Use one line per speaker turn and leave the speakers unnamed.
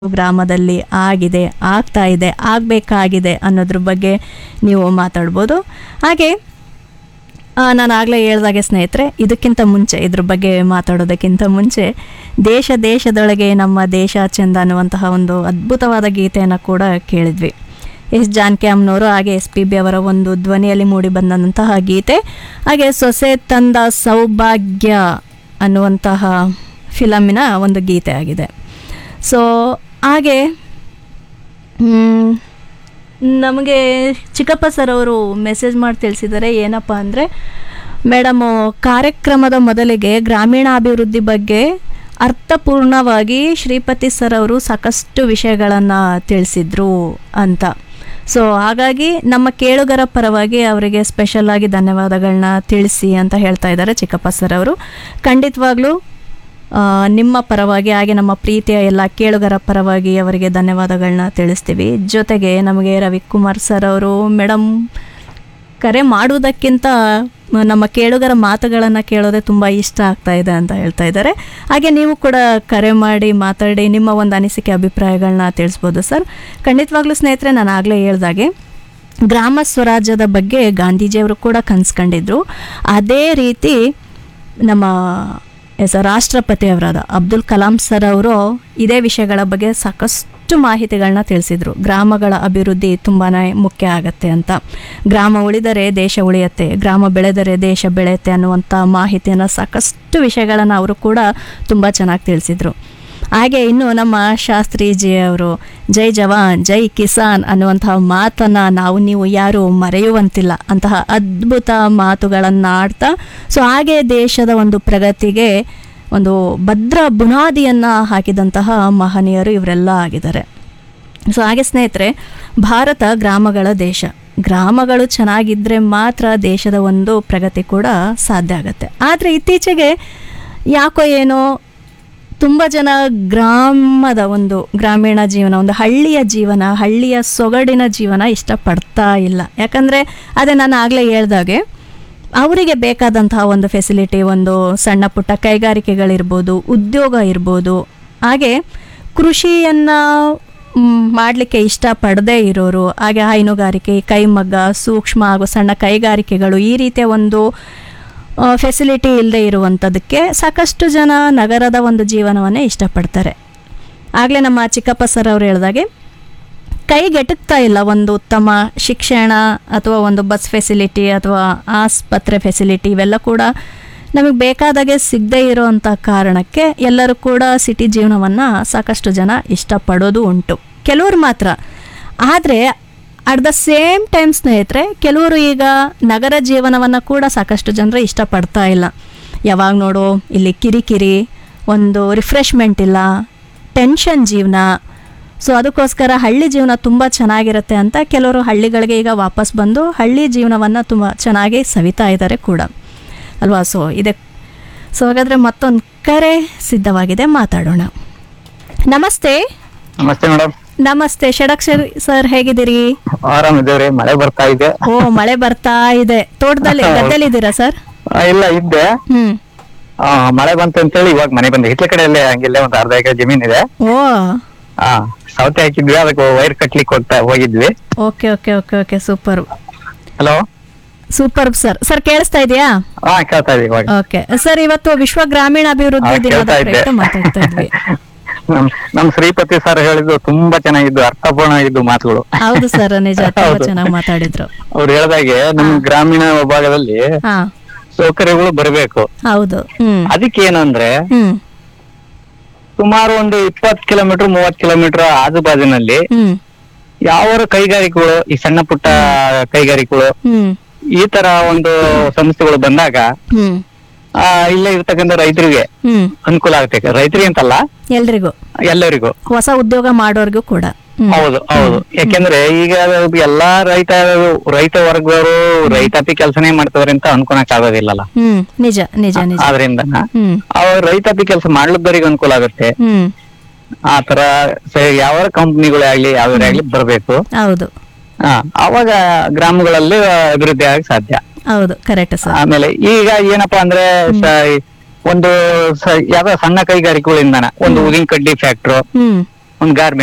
ಗ್ರಾಮದಲ್ಲಿ ಆಗಿದೆ ಆಗ್ತಾ ಇದೆ ಆಗಬೇಕಾಗಿದೆ ಅನ್ನೋದ್ರ ಬಗ್ಗೆ ನೀವು ಮಾತಾಡ್ಬೋದು ಹಾಗೆ ಆ, ನಾನು ಆಗಲೇ ಹೇಳ್ದಾಗೆ ಸ್ನೇಹಿತರೆ ಇದಕ್ಕಿಂತ ಮುಂಚೆ ಇದ್ರ ಬಗ್ಗೆ ಮಾತಾಡೋದಕ್ಕಿಂತ ಮುಂಚೆ ದೇಶ ದೇಶದೊಳಗೆ ನಮ್ಮ ದೇಶ ಚೆಂದ ಅನ್ನುವಂತಹ ಒಂದು ಅದ್ಭುತವಾದ ಗೀತೆಯನ್ನು ಕೂಡ ಕೇಳಿದ್ವಿ ಎಸ್ ಜಾನಕಿ ಅಮ್ಮನವರು ಹಾಗೆ ಎಸ್ ಪಿ ಬಿ ಅವರ ಒಂದು ಧ್ವನಿಯಲ್ಲಿ ಮೂಡಿ ಬಂದಂತಹ ಗೀತೆ ಹಾಗೆ ಸೊಸೆ ತಂದ ಸೌಭಾಗ್ಯ ಅನ್ನುವಂತಹ ಫಿಲಮಿನ ಒಂದು ಗೀತೆ ಆಗಿದೆ ಸೊ ಹಾಗೆ ಮ್, ನಮಗೆ ಚಿಕ್ಕಪ್ಪ ಸರ್ ಅವರು ಮೆಸೇಜ್ ಮಾಡಿ ತಿಳಿಸಿದ್ದಾರೆ ಏನಪ್ಪ ಅಂದರೆ ಮೇಡಮು ಕಾರ್ಯಕ್ರಮದ ಮೊದಲಿಗೆ ಗ್ರಾಮೀಣಾಭಿವೃದ್ಧಿ ಬಗ್ಗೆ ಅರ್ಥಪೂರ್ಣವಾಗಿ ಶ್ರೀಪತಿ ಸರ್ ಅವರು ಸಾಕಷ್ಟು ವಿಷಯಗಳನ್ನು ತಿಳಿಸಿದ್ರು ಅಂತ ಸೊ ಹಾಗಾಗಿ ನಮ್ಮ ಕೇಳುಗರ ಪರವಾಗಿ ಅವರಿಗೆ ಸ್ಪೆಷಲ್ ಆಗಿ ಧನ್ಯವಾದಗಳನ್ನ ತಿಳಿಸಿ ಅಂತ ಹೇಳ್ತಾ ಇದ್ದಾರೆ ಚಿಕ್ಕಪ್ಪ ಸರ್ ಅವರು ಖಂಡಿತವಾಗ್ಲೂ ಆ, ನಿಮ್ಮ ಪರವಾಗಿ ಹಾಗೆ ನಮ್ಮ ಪ್ರೀತಿಯ ಎಲ್ಲ ಕೇಳುಗರ ಪರವಾಗಿ ಅವರಿಗೆ ಧನ್ಯವಾದಗಳನ್ನ ತಿಳಿಸ್ತೀವಿ ಜೊತೆಗೆ ನಮಗೆ ರವಿಕುಮಾರ್ ಸರ್ ಅವರು ಮೇಡಮ್ ಕರೆ ಮಾಡುವುದಕ್ಕಿಂತ ನಮ್ಮ ಕೇಳುಗರ ಮಾತುಗಳನ್ನು ಕೇಳೋದೇ ತುಂಬ ಇಷ್ಟ ಆಗ್ತಾ ಇದೆ ಅಂತ ಹೇಳ್ತಾ ಇದ್ದಾರೆ ಹಾಗೆ ನೀವು ಕೂಡ ಕರೆ ಮಾಡಿ ಮಾತಾಡಿ ನಿಮ್ಮ ಒಂದು ಅನಿಸಿಕೆ ಅಭಿಪ್ರಾಯಗಳನ್ನ ತಿಳಿಸ್ಬೋದು ಸರ್ ಖಂಡಿತವಾಗ್ಲೂ ಸ್ನೇಹಿತರೆ ನಾನು ಆಗಲೇ ಹೇಳ್ದಾಗೆ ಗ್ರಾಮ ಸ್ವರಾಜ್ಯದ ಬಗ್ಗೆ ಗಾಂಧೀಜಿಯವರು ಕೂಡ ಕನ್ಸ್ಕೊಂಡಿದ್ರು ಅದೇ ರೀತಿ ನಮ್ಮ ಎಸ್ ರಾಷ್ಟ್ರಪತಿಯವರಾದ ಅಬ್ದುಲ್ ಕಲಾಂ ಸರ್ ಅವರು ಇದೇ ವಿಷಯಗಳ ಬಗ್ಗೆ ಸಾಕಷ್ಟು ಮಾಹಿತಿಗಳನ್ನ ತಿಳಿಸಿದರು ಗ್ರಾಮಗಳ ಅಭಿವೃದ್ಧಿ ತುಂಬಾ ಮುಖ್ಯ ಆಗತ್ತೆ ಅಂತ ಗ್ರಾಮ ಉಳಿದರೆ ದೇಶ ಉಳಿಯತ್ತೆ ಗ್ರಾಮ ಬೆಳೆದರೆ ದೇಶ ಬೆಳೆಯುತ್ತೆ ಅನ್ನುವಂಥ ಮಾಹಿತಿಯನ್ನು ಸಾಕಷ್ಟು ವಿಷಯಗಳನ್ನು ಅವರು ಕೂಡ ತುಂಬ ಚೆನ್ನಾಗಿ ತಿಳಿಸಿದರು ಹಾಗೆ ಇನ್ನು ನಮ್ಮ ಶಾಸ್ತ್ರೀಜಿ ಅವರು ಜೈ ಜವಾನ್ ಜೈ ಕಿಸಾನ್ ಅನ್ನುವಂತಹ ಮಾತನ್ನು ನಾವು ನೀವು ಯಾರು ಮರೆಯುವಂತಿಲ್ಲ ಅಂತಹ ಅದ್ಭುತ ಮಾತುಗಳನ್ನು ಆಡ್ತಾ ಸೊ ಹಾಗೆ ದೇಶದ ಒಂದು ಪ್ರಗತಿಗೆ ಒಂದು ಭದ್ರ ಬುನಾದಿಯನ್ನು ಹಾಕಿದಂತಹ ಮಹನೀಯರು ಇವರೆಲ್ಲ ಆಗಿದ್ದಾರೆ ಸೊ ಹಾಗೆ ಸ್ನೇಹಿತರೆ ಭಾರತ ಗ್ರಾಮಗಳ ದೇಶ ಗ್ರಾಮಗಳು ಚೆನ್ನಾಗಿದ್ದರೆ ಮಾತ್ರ ದೇಶದ ಒಂದು ಪ್ರಗತಿ ಕೂಡ ಸಾಧ್ಯ ಆಗುತ್ತೆ ಆದರೆ ಇತ್ತೀಚೆಗೆ ಯಾಕೋ ಏನೋ ತುಂಬ ಜನ ಗ್ರಾಮದ ಒಂದು ಗ್ರಾಮೀಣ ಜೀವನ ಒಂದು ಹಳ್ಳಿಯ ಜೀವನ ಹಳ್ಳಿಯ ಸೊಗಡಿನ ಜೀವನ ಇಷ್ಟಪಡ್ತಾ ಇಲ್ಲ ಯಾಕಂದರೆ ಅದೇ ನಾನು ಆಗಲೇ ಹೇಳ್ದಾಗೆ ಅವರಿಗೆ ಬೇಕಾದಂತಹ ಒಂದು ಫೆಸಿಲಿಟಿ ಒಂದು ಸಣ್ಣ ಪುಟ್ಟ ಕೈಗಾರಿಕೆಗಳಿರ್ಬೋದು ಉದ್ಯೋಗ ಇರ್ಬೋದು ಹಾಗೆ ಕೃಷಿಯನ್ನು ಮಾಡಲಿಕ್ಕೆ ಇಷ್ಟಪಡದೇ ಇರೋರು ಹಾಗೆ ಹೈನುಗಾರಿಕೆ ಕೈಮಗ್ಗ ಸೂಕ್ಷ್ಮ ಹಾಗೂ ಸಣ್ಣ ಕೈಗಾರಿಕೆಗಳು ಈ ರೀತಿಯ ಒಂದು ಫೆಸಿಲಿಟಿ ಇಲ್ಲದೆ ಇರುವಂಥದ್ದಕ್ಕೆ ಸಾಕಷ್ಟು ಜನ ನಗರದ ಒಂದು ಜೀವನವನ್ನೇ ಇಷ್ಟಪಡ್ತಾರೆ ಆಗಲೇ ನಮ್ಮ ಚಿಕ್ಕಪ್ಪ ಸರ್ ಅವರು ಹೇಳಿದಾಗೆ ಕೈಗೆಟಕ್ತಾ ಇಲ್ಲ ಒಂದು ಉತ್ತಮ ಶಿಕ್ಷಣ ಅಥವಾ ಒಂದು ಬಸ್ ಫೆಸಿಲಿಟಿ ಅಥವಾ ಆಸ್ಪತ್ರೆ ಫೆಸಿಲಿಟಿ ಇವೆಲ್ಲ ಕೂಡ ನಮಗೆ ಬೇಕಾದಾಗೆ ಸಿಗದೇ ಇರೋವಂಥ ಕಾರಣಕ್ಕೆ ಎಲ್ಲರೂ ಕೂಡ ಸಿಟಿ ಜೀವನವನ್ನು ಸಾಕಷ್ಟು ಜನ ಇಷ್ಟಪಡೋದು ಉಂಟು ಕೆಲವರು ಮಾತ್ರ ಆದರೆ ಅಟ್ ದ ಸೇಮ್ ಟೈಮ್ ಸ್ನೇಹಿತರೆ ಕೆಲವರು ಈಗ ನಗರ ಜೀವನವನ್ನು ಕೂಡ ಸಾಕಷ್ಟು ಜನರು ಇಷ್ಟಪಡ್ತಾ ಇಲ್ಲ ಯಾವಾಗ ನೋಡು ಇಲ್ಲಿ ಕಿರಿಕಿರಿ ಒಂದು ರಿಫ್ರೆಶ್ಮೆಂಟ್ ಇಲ್ಲ ಟೆನ್ಷನ್ ಜೀವನ ಸೊ ಅದಕ್ಕೋಸ್ಕರ ಹಳ್ಳಿ ಜೀವನ ತುಂಬ ಚೆನ್ನಾಗಿರುತ್ತೆ ಅಂತ ಕೆಲವರು ಹಳ್ಳಿಗಳಿಗೆ ಈಗ ವಾಪಸ್ ಬಂದು ಹಳ್ಳಿ ಜೀವನವನ್ನು ತುಂಬ ಚೆನ್ನಾಗಿ ಸವಿತಾ ಇದ್ದಾರೆ ಕೂಡ ಅಲ್ವಾ ಸೊ ಇದೆ ಸೊ ಹಾಗಾದರೆ ಮತ್ತೊಂದು ಕರೆ ಸಿದ್ಧವಾಗಿದೆ ಮಾತಾಡೋಣ ನಮಸ್ತೆ
ನಮಸ್ತೆ ಮೇಡಮ್
ನಮಸ್ತೆ ಷಡಕ್ಷರ್ ಸರ್ ಹೇಗಿದ್ದೀರಿ
ಆರಾಮಿದ್ದೇವ್ರಿ ಮಳೆ ಬರ್ತಾ ಇದೆ
ಓ ಮಳೆ ಬರ್ತಾ ಇದೆ ತೋಟದಲ್ಲಿ ಗದ್ದೆಲಿದ್ದೀರಾ ಸರ್
ಆ, ಇಲ್ಲ ಇದ್ದೆ
ಹ್ಮ್
ಆ, ಮಳೆ ಬಂತು ಅಂತೇಳಿ ಇವಾಗ ಮನೆ ಬಂದೆ ಹಿತ್ಲ ಕಡೆಯಲ್ಲೇ ಹಂಗಿಲ್ಲೇ ಒಂದ್ ಅರ್ಧ ಎಕರೆ ಜಮೀನ್ ಇದೆ
ಓ
ಆ ಸೌತೆ ಹಾಕಿದ್ವಿ ಅದಕ್ಕೆ ವೈರ್ ಕಟ್ಲಿಕ್ಕೆ ಹೋಗ್ತಾ ಹೋಗಿದ್ವಿ
okay okay okay okay super
hello
super sir sir ಕೇಳಿಸ್ತಾ ಇದೆಯಾ
ಹಾ ಕೇಳ್ತಾ ಇದೀವಿ ಇವಾಗ
ಓಕೆ ಸರ್ ಇವತ್ತು ವಿಶ್ವ ಗ್ರಾಮೀಣ ಅಭಿವೃದ್ಧಿ
ಆ,
ದಿನದ
ಕೇಳ್ತಾ ಇದ್ದೆ
ಪ್ರಯುಕ್ತ ಮಾತಾಡ್ತಾ ಇದ್ವಿ
ನಮ್ ನಮ್ ಶ್ರೀಪತಿ ಸರ್ ಹೇಳಿದ್ದು ತುಂಬಾ ಚೆನ್ನಾಗಿದ್ದು ಅರ್ಥಪೂರ್ಣ ಆಗಿದ್ದು ಮಾತುಗಳು
ಹೌದು ಸರ್ ನಿಜ ತುಂಬಾ
ಹೌದು.
ಚೆನ್ನಾಗಿ ಮಾತಾಡಿದ್ರು
ಅವ್ರು ಹೇಳ್ದಾಗೆ ನಮ್ ಗ್ರಾಮೀಣ ಭಾಗದಲ್ಲಿ
ಹಾ
ಸೌಕರ್ಯಗಳು ಬರಬೇಕು
ಹೌದು ಹ್ಮ್
ಅದಕ್ಕೆ ಏನಂದ್ರೆ
ಹ್ಮ್
ಸುಮಾರು ಒಂದು ಇಪ್ಪತ್ ಕಿಲೋಮೀಟರ್ ಮೂವತ್ ಕಿಲೋಮೀಟರ್ ಆಜು ಬಾಜಿನಲ್ಲಿ
ಹ್ಮ್
ಯಾವ ಕೈಗಾರಿಕೆಗಳು ಈ ಸಣ್ಣ ಪುಟ್ಟ ಕೈಗಾರಿಕೆಗಳು
ಹ್ಮ್
ಈ ತರ ಒಂದು ಸಂಸ್ಥೆಗಳು ಬಂದಾಗ
ಹ್ಮ್
ಆ ಇಲ್ಲೇ ಇರ್ತಕ್ಕಂಥ ರೈತರಿಗೆ
ಹ್ಮ್
ಅನುಕೂಲ ಆಗುತ್ತೆ ರೈತರಿಗೆ ಅಂತಲ್ಲ
ಎಲ್ರಿಗೂ
ಎಲ್ಲರಿಗೂ
ಹೊಸ ಉದ್ಯೋಗ ಮಾಡೋರ್ಗೂ ಕೂಡ ಹ್ಮ್
ಹೌದು ಹೌದು ಯಾಕೆಂದ್ರೆ ಈಗ ಅದು ಎಲ್ಲಾ ರೈತ ರೈತ ವರ್ಗದವರು ರೈತಾಪಿ ಕೆಲಸನೇ ಮಾಡ್ತವ್ರೆ ಅಂತ ಅನ್ಕೊಳಕ್ ಆಗೋದಿಲ್ಲಲ್ಲ
ಹ್ಮ್ ನಿಜ ನಿಜ ನಿಜ
ಆದ್ರಿಂದ
ಹ್ಮ್
ಅವ್ರ ರೈತಾಪಿ ಕೆಲಸ ಮಾಡ್ಲಿದ್ದವರಿಗೆ ಅನುಕೂಲ ಆಗುತ್ತೆ
ಹ್ಮ್
ಆ ತರ ಸ- ಯಾವ ಕಂಪ್ನಿಗಳೇ ಆಗ್ಲಿ ಯಾವ್ಯಾರ ಆಗ್ಲಿ ಬರ್ಬೇಕು
ಹೌದು
ಆ, ಅವಾಗ ಗ್ರಾಮಗಳಲ್ಲಿ ಅಭಿವೃದ್ಧಿ ಆಗಕ್ ಸಾಧ್ಯ
ಹೌದು ಕರೆಕ್ಟ್ ಸರ್
ಆಮೇಲೆ ಈಗ ಏನಪ್ಪಾ ಅಂದ್ರೆ ಸ- ಒಂದು ಸ- ಯಾವ್ದೋ ಸಣ್ಣ ಕೈಗಾರಿಕೆಗಳಿಂದನ ಒಂದು ಊದಿನ ಕಡ್ಡಿ ಫ್ಯಾಕ್ಟ್ರು
ಹ್ಮ್
ಒಂದ್ ಗಾರ್ಮೆಂಟ್